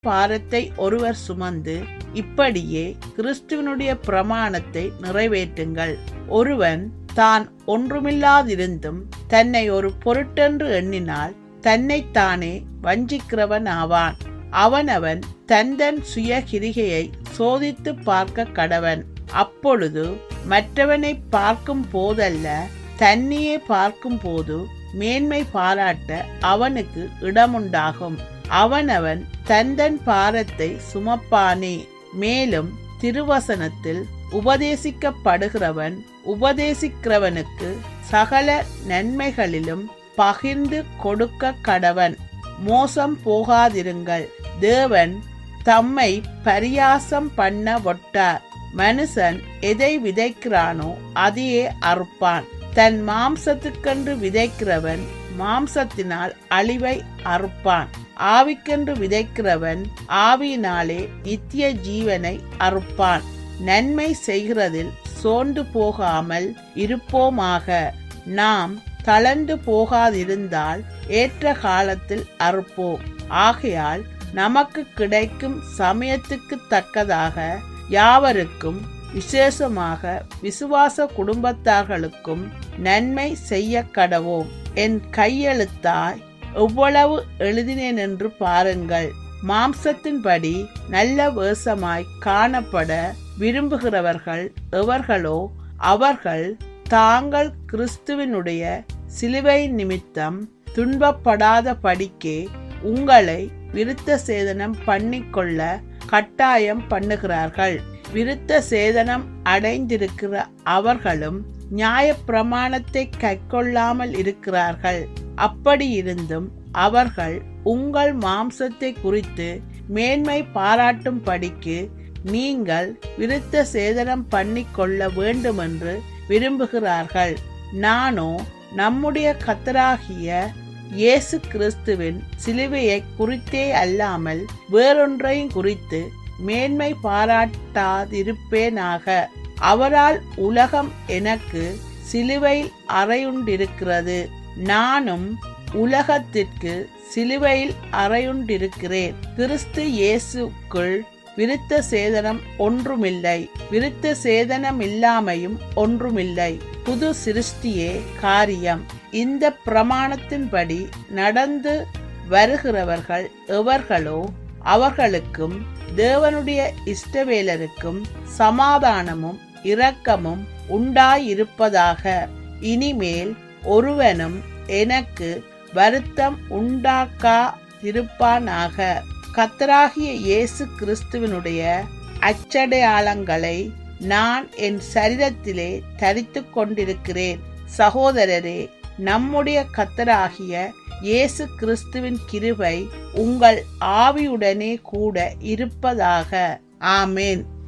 பாரத்தை ஒருவர் சுமந்து இப்படியே கிறிஸ்துவனுடைய பிரமாணத்தை நிறைவேற்றுங்கள் ஒருவன் தான் ஒன்றுமில்லாதிருந்தும் தன்னை ஒரு பொருட்டென்று எண்ணினால் தன்னைத்தானே வஞ்சிக்கிறவன் ஆவான் அவனவன் தந்தன் சுய கிரிகையை சோதித்து பார்க்க கடவன் அப்பொழுது மற்றவனை பார்க்கும் போதல்ல தன்னையே பார்க்கும் போது மேன்மை பாராட்ட அவனுக்கு இடமுண்டாகும் அவனவன் தந்தன் பாரத்தை சுமப்பானே மேலும் திருவசனத்தில் உபதேசிக்கப்படுகிறவன் உபதேசிக்கிறவனுக்கு சகல நன்மைகளிலும் பகிர்ந்து கொடுக்க கடவன் மோசம் போகாதிருங்கள் தேவன் தம்மை பரியாசம் பண்ண ஒட்டார் மனுஷன் எதை விதைக்கிறானோ அதையே அறுப்பான் தன் மாம்சத்துக்கென்று விதைக்கிறவன் மாம்சத்தினால் அழிவை அறுப்பான் ஆவிக்கென்று விதைக்கிறவன் ஆவியினாலே நித்திய ஜீவனை அறுப்பான் நன்மை செய்கிறதில் சோர்ந்து போகாமல் இருப்போமாக நாம் தளர்ந்து போகாதிருந்தால் ஏற்ற காலத்தில் அறுப்போம் ஆகையால் நமக்கு கிடைக்கும் சமயத்துக்கு தக்கதாக யாவருக்கும் விசேஷமாக விசுவாச குடும்பத்தார்களுக்கும் நன்மை செய்ய கடவோம் என் கையெழுத்தாய் எவ்வளவு எழுதினேன் என்று பாருங்கள் மாம்சத்தின்படி நல்ல வேஷமாய் காணப்பட விரும்புகிறவர்கள் எவர்களோ அவர்கள் தாங்கள் கிறிஸ்துவினுடைய சிலுவை நிமித்தம் துன்பப்படாத படிக்கே உங்களை விருத்த சேதனம் பண்ணிக்கொள்ள கட்டாயம் பண்ணுகிறார்கள் விருத்த சேதனம் அடைந்திருக்கிற அவர்களும் நியாய பிரமாணத்தை கைக்கொள்ளாமல் இருக்கிறார்கள் அப்படி இருந்தும் அவர்கள் உங்கள் மாம்சத்தை குறித்து மேன்மை பாராட்டும் படிக்கு நீங்கள் விருத்த சேதனம் பண்ணிக்கொள்ள வேண்டுமென்று விரும்புகிறார்கள் நானோ நம்முடைய கத்தராகிய இயேசு கிறிஸ்துவின் சிலுவையை குறித்தே அல்லாமல் வேறொன்றையும் குறித்து மேன்மை பாராட்டாதிருப்பேனாக அவரால் உலகம் எனக்கு சிலுவையில் அறையுண்டிருக்கிறது நானும் உலகத்திற்கு சிலுவையில் அறையுண்டிருக்கிறேன் கிறிஸ்து இயேசுக்குள் விருத்த சேதனம் ஒன்றுமில்லை விருத்த சேதனம் இல்லாமையும் ஒன்றுமில்லை புது சிருஷ்டியே காரியம் இந்த பிரமாணத்தின்படி நடந்து வருகிறவர்கள் எவர்களோ அவர்களுக்கும் தேவனுடைய இஷ்டவேலருக்கும் சமாதானமும் இரக்கமும் உண்டாயிருப்பதாக இனிமேல் ஒருவனும் எனக்கு வருத்தம் உண்டாக்காதிருப்பானாக கத்தராகிய இயேசு கிறிஸ்துவனுடைய அச்சடையாளங்களை நான் என் சரீரத்திலே தரித்து கொண்டிருக்கிறேன் சகோதரரே நம்முடைய கத்தராகிய இயேசு கிறிஸ்துவின் கிருபை உங்கள் ஆவியுடனே கூட இருப்பதாக ஆமேன்